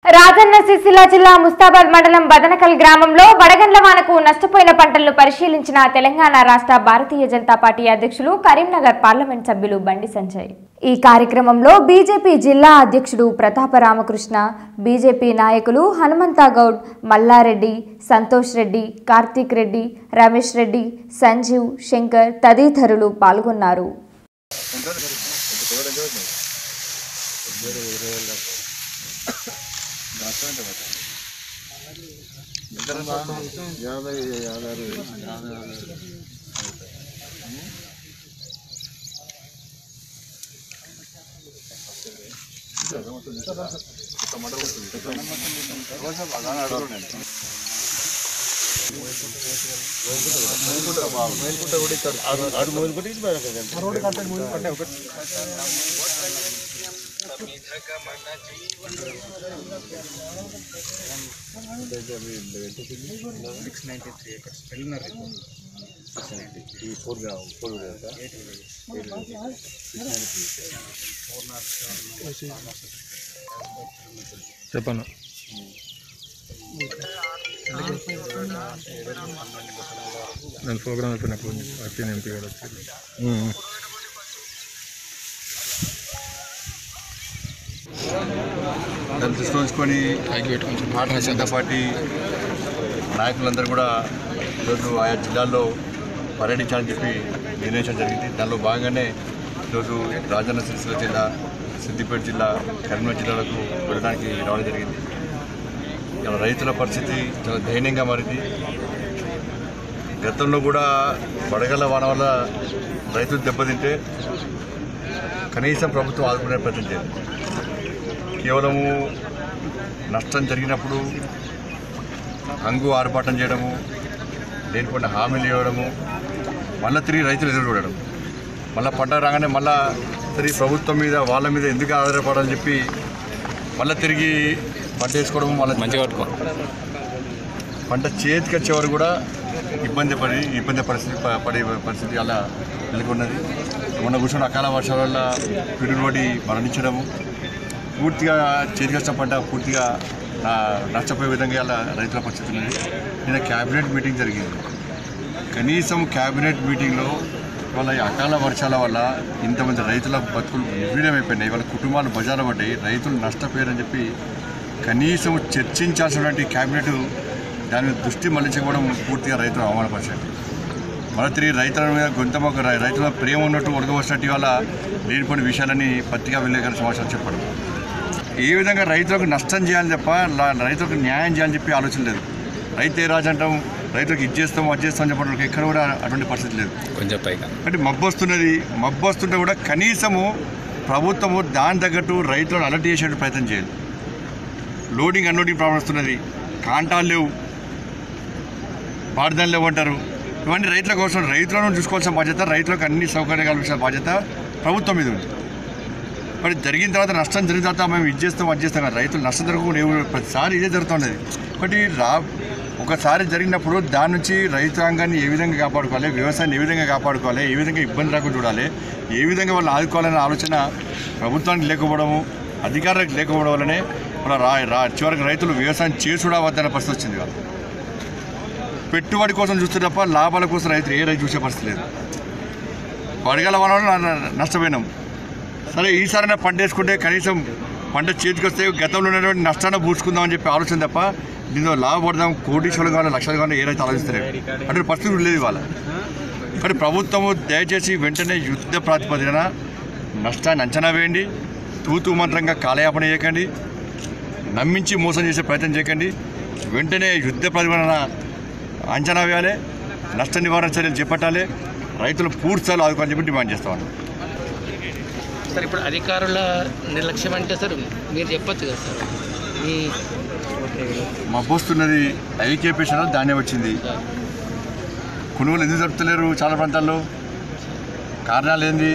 రాజన్న సిరిసిల్ల జిల్లా ముస్తాబాద్ మండలం బదనకల్ గ్రామంలో వడగండ్ల వానకు నష్టపోయిన పంటలను పరిశీలించిన తెలంగాణ రాష్ట్ర భారతీయ జనతా పార్టీ అధ్యక్షులు కరీంనగర్ పార్లమెంట్ సభ్యులు బండి సంజయ్ ఈ కార్యక్రమంలో బీజేపీ జిల్లా అధ్యక్షుడు ప్రతాప రామకృష్ణ బీజేపీ నాయకులు హనుమంతా గౌడ్ మల్లారెడ్డి సంతోష్ రెడ్డి కార్తీక్ రెడ్డి రమేష్ రెడ్డి సంజీవ్ శంకర్ తదితరులు పాల్గొన్నారు చెప్పను నేను ప్రోగ్రామ్ అయిపోయినప్పుడు వచ్చింది ఎంపీ గారు వచ్చి దాన్ని దృష్టిలో ఉంచుకొని భారతీయ జనతా పార్టీ నాయకులందరూ కూడా ఈరోజు ఆయా జిల్లాల్లో పర్యటించాలని చెప్పి నిర్ణయించడం జరిగింది దానిలో భాగంగానే ఈరోజు రాజన్న సిరిసిల్ల జిల్లా సిద్దిపేట జిల్లా కరీంనగర్ జిల్లాలకు వెళ్ళడానికి రావడం జరిగింది ఇలా రైతుల పరిస్థితి చాలా దయనీయంగా మారింది గతంలో కూడా వడగళ్ళ వాన వల్ల రైతులు దెబ్బతింటే కనీసం ప్రభుత్వం ఆదుకునే ప్రయత్నం చేయాలి కేవలము నష్టం జరిగినప్పుడు హంగు ఆర్భాటం చేయడము దేని కొన్ని హామీలు ఇవ్వడము మళ్ళీ తిరిగి రైతులు ఎదురు చూడడం మళ్ళీ పంట రాగానే మళ్ళా తిరిగి ప్రభుత్వం మీద వాళ్ళ మీద ఎందుకు ఆధారపడాలని చెప్పి మళ్ళీ తిరిగి పంట వేసుకోవడం మళ్ళీ మంచిగా పంట చేతికి వచ్చే వరకు కూడా ఇబ్బంది పడి ఇబ్బంది పరిస్థితి ప- పడే పరిస్థితి అలా నెలకొన్నది మొన్న కూర్చొని అకాల వర్షాల వల్ల పిడుగుబడి మరణించడము పూర్తిగా చేతికి వచ్చిన పంట పూర్తిగా ఆ, నష్టపోయే విధంగా అలా రైతుల పరిస్థితి ఉన్నది నిన్న క్యాబినెట్ మీటింగ్ జరిగింది కనీసం క్యాబినెట్ మీటింగ్లో వాళ్ళ ఈ అకాల వర్షాల వల్ల ఇంతమంది రైతుల బతుకులు నిర్వీర్యమైపోయినాయి వాళ్ళ కుటుంబాలు బజారు పడ్డాయి రైతులు నష్టపోయారని చెప్పి కనీసం చర్చించాల్సినటువంటి క్యాబినెట్ దాని మీద దృష్టి మళ్లించకపోవడం పూర్తిగా రైతులు అవమానపరిచారు మళ్ళీ తిరిగి రైతుల మీద గొంతమొక రై- రైతుల ప్రేమ ఉన్నట్టు ఉడకవచ్చినట్టు వల్ల లేనిపోయిన విషయాలని పత్రికా విలేకరుల సమాచారం చెప్పడం ఏ విధంగా రైతులకు నష్టం చేయాలని తప్ప లా- రైతులకు న్యాయం చేయాలని చెప్పి ఆలోచన లేదు రైతే రాజు అంటాం రైతులకు ఇది చేస్తాం అది చేస్తాం అని చెప్పడం ఎక్కడ కూడా అటువంటి పరిస్థితి లేదు కొంచెం పైగా అంటే మబ్బు వస్తున్నది మబ్బు వస్తుంటే కూడా కనీసము ప్రభుత్వము దాని తగ్గట్టు రైతులను అలర్ట్ చేసే ప్రయత్నం చేయాలి లోడింగ్ అన్లోడింగ్ ప్రాబ్లం వస్తున్నది కాంటాలు లేవు బార్దాలు లేవు అంటారు ఇవన్నీ రైతుల కోసం రైతులను చూసుకోవాల్సిన బాధ్యత రైతులకు అన్ని సౌకర్యాలు కల్పించిన బాధ్యత ప్రభుత్వం మీద ఉంది మరి జరిగిన తర్వాత నష్టం జరిగిన తర్వాత మేము ఇది చేస్తాం అది చేస్తాం కదా రైతులు నష్టం జరగకుండా ఏమి ప్రతిసారి ఇదే జరుగుతున్నది ఒకటి రా ఒకసారి జరిగినప్పుడు దాని నుంచి రైతాంగాన్ని ఏ విధంగా కాపాడుకోవాలి వ్యవసాయాన్ని ఏ విధంగా కాపాడుకోవాలి ఏ విధంగా ఇబ్బంది రాకుండా చూడాలి ఏ విధంగా వాళ్ళని ఆదుకోవాలనే ఆలోచన ప్రభుత్వానికి లేకపోవడము అధికారులకు లేకపోవడం వల్లనే మన రా రా చివరికి రైతులు వ్యవసాయం చేసుడా వద్దన్న పరిస్థితి వచ్చింది వాళ్ళు పెట్టుబడి కోసం చూస్తే తప్ప లాభాల కోసం రైతులు ఏ రైతు చూసే పరిస్థితి లేదు వడగల వనంలో నష్టపోయినాం సరే ఈసారైనా పంట వేసుకుంటే కనీసం పంట చేతికి వస్తే గతంలో ఉన్నటువంటి నష్టాన్ని పూసుకుందామని చెప్పి ఆలోచన తప్ప దీనిలో లాభపడదాం కోటీశ్వరులు కావాలి లక్షలు కావాలి ఏ రైతు ఆలోచిస్తారు అంటే పరిస్థితి లేదు ఇవాళ కానీ ప్రభుత్వము దయచేసి వెంటనే యుద్ధ ప్రాతిపదికన నష్టాన్ని అంచనా వేయండి తూతు మంత్రంగా కాలయాపన చేయకండి నమ్మించి మోసం చేసే ప్రయత్నం చేయకండి వెంటనే యుద్ధ ప్రతిపదన అంచనా వేయాలి నష్ట నివారణ చర్యలు చేపట్టాలి రైతులు పూర్తి స్థాయిలో ఆదుకోవాలని చెప్పి డిమాండ్ చేస్తామని సార్ ఇప్పుడు అధికారుల నిర్లక్ష్యం అంటే సార్ మీరు చెప్పొచ్చు కదా సార్ మీ మబ్బొస్తున్నది ఐకేపీషన్ ధాన్యం వచ్చింది కొనుగోలు ఎందుకు జరుపుతలేరు చాలా ప్రాంతాల్లో కారణాలు ఏంది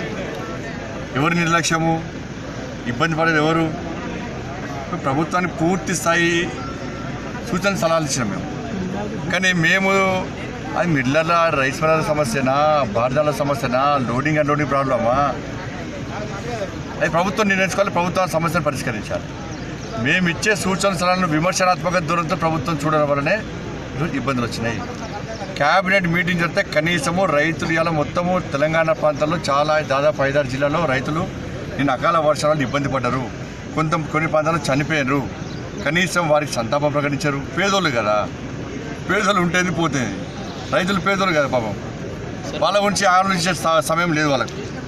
ఎవరి నిర్లక్ష్యము ఇబ్బంది పడేది ఎవరు ప్రభుత్వానికి పూర్తి స్థాయి సూచన సలహాలు ఇచ్చినాం మేము కానీ మేము అది మిడ్లర్ల రైస్ మిల్లర్ల సమస్యనా బార్దాల సమస్యనా లోడింగ్ అన్లోడింగ్ ప్రాబ్లమా అది ప్రభుత్వం నిర్ణయించుకోవాలి ప్రభుత్వం సమస్యను పరిష్కరించాలి మేము ఇచ్చే సూచన సలహాలను విమర్శనాత్మక దూరంతో ప్రభుత్వం చూడడం వల్లనే ఈరోజు ఇబ్బందులు వచ్చినాయి క్యాబినెట్ మీటింగ్ జరిగితే కనీసము రైతులు ఇలా మొత్తము తెలంగాణ ప్రాంతాల్లో చాలా దాదాపు ఐదారు జిల్లాలో రైతులు నిన్న అకాల వర్షాలను ఇబ్బంది పడ్డారు కొంత కొన్ని ప్రాంతాల్లో చనిపోయారు కనీసం వారికి సంతాపం ప్రకటించారు పేదోళ్ళు కదా పేదోళ్ళు ఉంటేది పోతుంది రైతులు పేదోళ్ళు కదా పాపం వాళ్ళ గురించి ఆలోచించే స- సమయం లేదు వాళ్ళకి